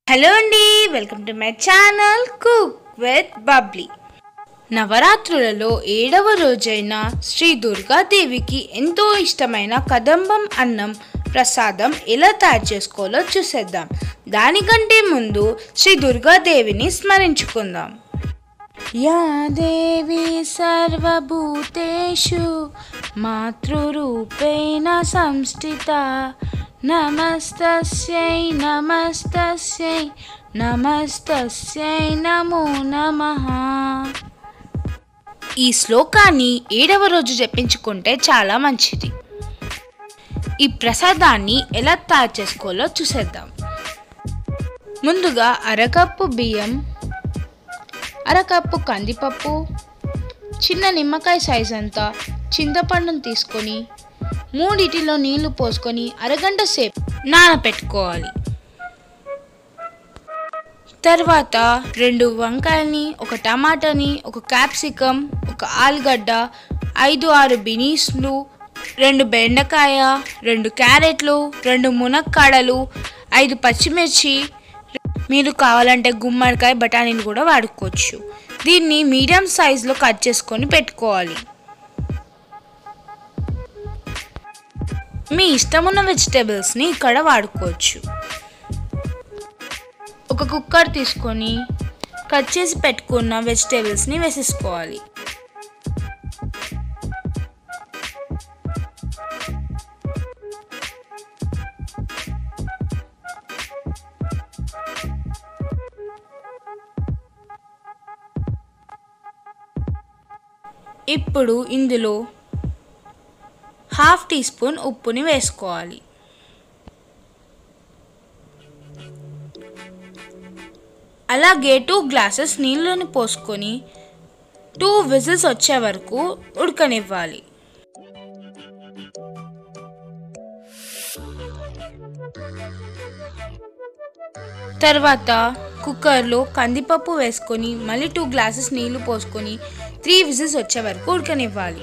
hello అండి welcome to my channel cook with Bubbly నవరాత్రులలో ఏడవ రోజైన శ్రీ దుర్గాదేవికి ఎంతో ఇష్టమైన కదంబం అన్నం ప్రసాదం ఎలా తయారు చేసుకోవాలో చూసేద్దాం దానికంటే ముందు శ్రీ దుర్గాదేవిని స్మరించుకుందాం యా దేవి సర్వభూతేషు మాతృరూపేణ సంస్థిత నమస్తస్యై నమస్తస్యై నమస్తస్యై నమో నమః ఈ శ్లోకాన్ని ఏడవ రోజు జపించుకుంటే చాలా మంచిది ఈ ప్రసాదాన్ని ఎలా తయారు చేసుకోవాలో చూసేద్దాం ముందుగా అరకప్పు బియ్యం అరకప్పు కందిపప్పు చిన్న నిమ్మకాయ సైజ్ అంతా చింతపండును తీసుకొని మూడిటిలో నీళ్లు పోసుకొని అరగంట సేపు నానబెట్టుకోవాలి తర్వాత రెండు వంకాయల్ని ఒక టమాటాని ఒక క్యాప్సికమ్ ఒక ఆలుగడ్డ ఐదు ఆరు బినీస్లు రెండు బెండకాయ రెండు క్యారెట్లు రెండు మునక్కాడలు ఐదు పచ్చిమిర్చి మీరు కావాలంటే గుమ్మడికాయ బఠానీని కూడా వాడుకోవచ్చు దీన్ని మీడియం సైజులో కట్ చేసుకొని పెట్టుకోవాలి మీ ఇష్టమున్న వెజిటేబుల్స్ని ఇక్కడ వాడుకోవచ్చు ఒక కుక్కర్ తీసుకొని కట్ చేసి పెట్టుకున్న వెజిటేబుల్స్ని వేసేసుకోవాలి ఇప్పుడు ఇందులో హాఫ్ టీ స్పూన్ ఉప్పుని వేసుకోవాలి అలాగే టూ గ్లాసెస్ నీళ్ళని పోసుకొని టూ విజిల్స్ వచ్చే వరకు ఉడకనివ్వాలి తర్వాత కుక్కర్లో కందిపప్పు వేసుకొని మళ్ళీ టూ గ్లాసెస్ నీళ్లు పోసుకొని త్రీ విజిల్స్ వచ్చే వరకు ఉడకనివ్వాలి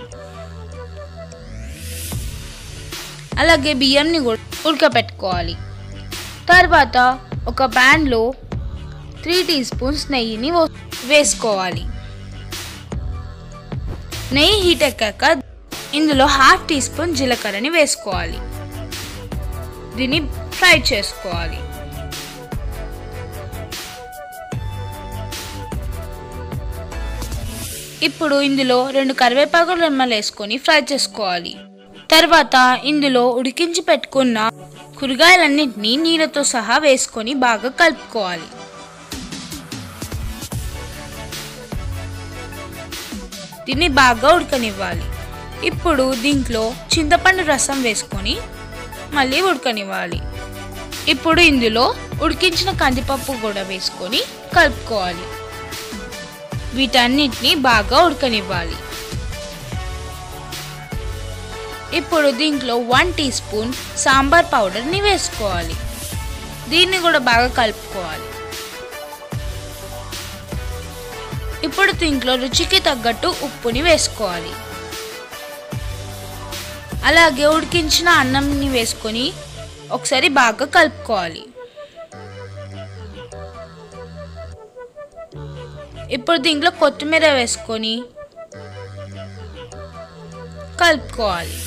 అలాగే బియ్యంని కూడా ఉడకపెట్టుకోవాలి తర్వాత ఒక ప్యాన్లో త్రీ టీ స్పూన్స్ నెయ్యిని వో- వేసుకోవాలి నెయ్యి హీట్ ఎక్కాక ఇందులో హాఫ్ టీ స్పూన్ జీలకర్రని వేసుకోవాలి దీన్ని ఫ్రై చేసుకోవాలి ఇప్పుడు ఇందులో రెండు కరివేపాకు రెమ్మలు వేసుకొని ఫ్రై చేసుకోవాలి తర్వాత ఇందులో ఉడికించి పెట్టుకున్న కూరగాయలన్నింటినీ నీళ్ళతో సహా వేసుకొని బాగా కలుపుకోవాలి దీన్ని బాగా ఉడకనివ్వాలి ఇప్పుడు దీంట్లో చింతపండు రసం వేసుకొని మళ్ళీ ఉడకనివ్వాలి ఇప్పుడు ఇందులో ఉడికించిన కందిపప్పు కూడా వేసుకొని కలుపుకోవాలి వీటన్నిటిని బాగా ఉడకనివ్వాలి ఇప్పుడు దీంట్లో వన్ టీ స్పూన్ సాంబార్ పౌడర్ని వేసుకోవాలి దీన్ని కూడా బాగా కలుపుకోవాలి ఇప్పుడు దీంట్లో రుచికి తగ్గట్టు ఉప్పుని వేసుకోవాలి అలాగే ఉడికించిన అన్నంని వేసుకొని ఒకసారి బాగా కలుపుకోవాలి ఇప్పుడు దీంట్లో కొత్తిమీర వేసుకొని కలుపుకోవాలి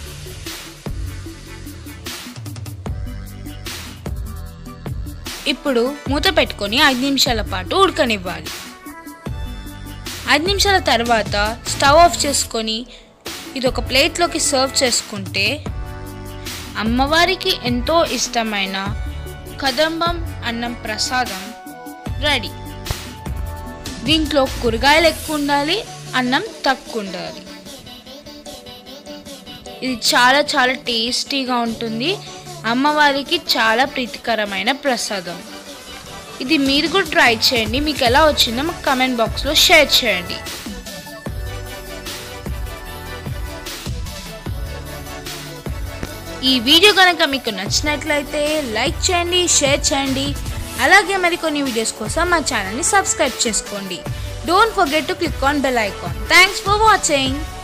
ఇప్పుడు మూత పెట్టుకొని ఐదు నిమిషాల పాటు ఉడకనివ్వాలి ఐదు నిమిషాల తర్వాత స్టవ్ ఆఫ్ చేసుకొని ఇది ఒక ప్లేట్లోకి సర్వ్ చేసుకుంటే అమ్మవారికి ఎంతో ఇష్టమైన కదంబం అన్నం ప్రసాదం రెడీ దీంట్లో కూరగాయలు ఎక్కువ ఉండాలి అన్నం తక్కువ ఉండాలి ఇది చాలా చాలా టేస్టీగా ఉంటుంది అమ్మవారికి చాలా ప్రీతికరమైన ప్రసాదం ఇది మీరు కూడా ట్రై చేయండి మీకు ఎలా వచ్చిందో మాకు కమెంట్ బాక్స్లో షేర్ చేయండి ఈ వీడియో కనుక మీకు నచ్చినట్లయితే లైక్ చేయండి షేర్ చేయండి అలాగే మరికొన్ని వీడియోస్ కోసం మా ఛానల్ని సబ్స్క్రైబ్ చేసుకోండి don't forget to click on bell icon thanks for watching